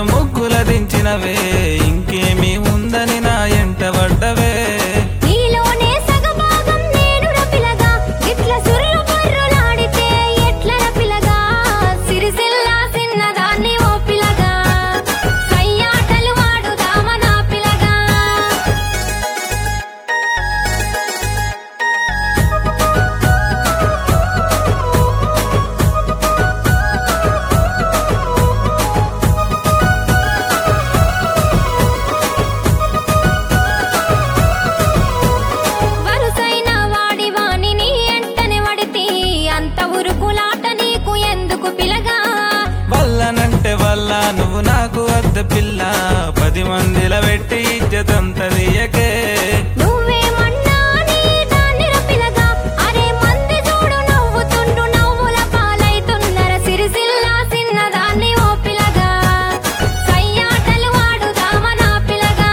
ముగ్గుల దించినవే ఇంకేమీ ఉందని నా ఎంట పడ్డవే నీలోనే సగభాగం నేనుర పిలగా ఇట్ల సుర్రు బుర్రులాడితే ఎట్లర పిలగా సిరిసిల్లా సిన్నదాన్ని ఓ పిలగా సయ్యాటలు వాడుదామ నా పిలగా వరుసైన వాడి వాణి నీ ఎంటనే వడితి అంత ఉరుకులాట నీకు ఎందుకు పిలగా వల్లనంటే వల్ల నువ్వు నాకు వద్ద పిల్ల పది మందిల పెట్టి ఇజ్జతంత తీయకే నువ్వేమన్నా నీ దాన్నిర పిలగా అరే మంది చూడు నవ్వుతుండు నవ్వుల పాలైతున్నర సిరిసిల్లా సిన్నదాన్ని ఓ పిలగా సయ్యాటలు వాడుదామ నా పిలగా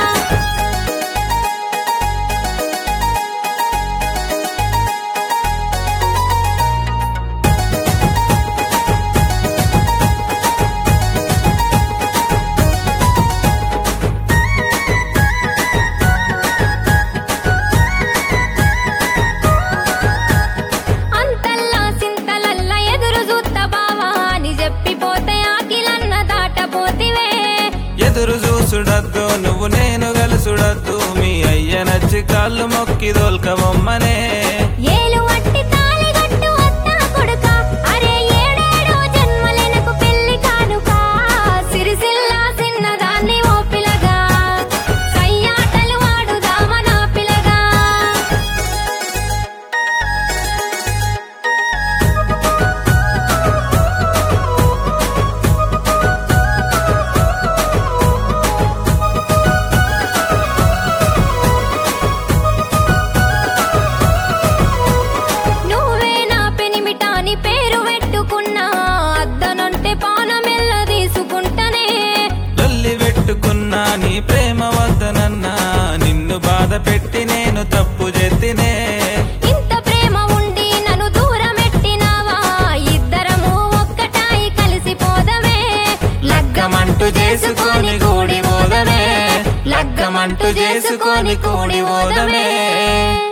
అంతల్లా సింతలల్లా ఎదురు చూత్త బావా అని చెప్పిపోతే ఆకిలన్న దాటపోతివే ఎదురు చూసుడద్దు నువ్వు నేను కలుసుడద్దు మీ అయ్య నచ్చి కాళ్ళు మొక్కి దోల్కబొమ్మనే ఏలు వట్టి తాళిగట్టు అత్తా కొడుక అరే ఏడేడో జన్మలెనకు పెళ్లి కానుక సిరిసిల్లా సిన్నదాన్ని ఓ పిలగా సయ్యాటలు వాడుదామ నా పిలగా నువ్వే నా పెనిమిటాని పేరు పెట్టుకున్నా అద్దనంటే పానమెల్ల తీసుకుంటనే లొల్లి పెట్టుకున్నా నీ ప్రేమ వద్దనన్నా నిన్ను బాధ పెట్టి నేను తప్పు చేతినే ఇంత ప్రేమ ఉండి నన్ను దూరమెట్టినావా ఇద్దరము ఒక్కటాయి కలిసిపోదమే లగ్గమంటూ చేసుకొని కూడి పోదమే లగ్గమంటూ చేసుకొని కూడి పోదమే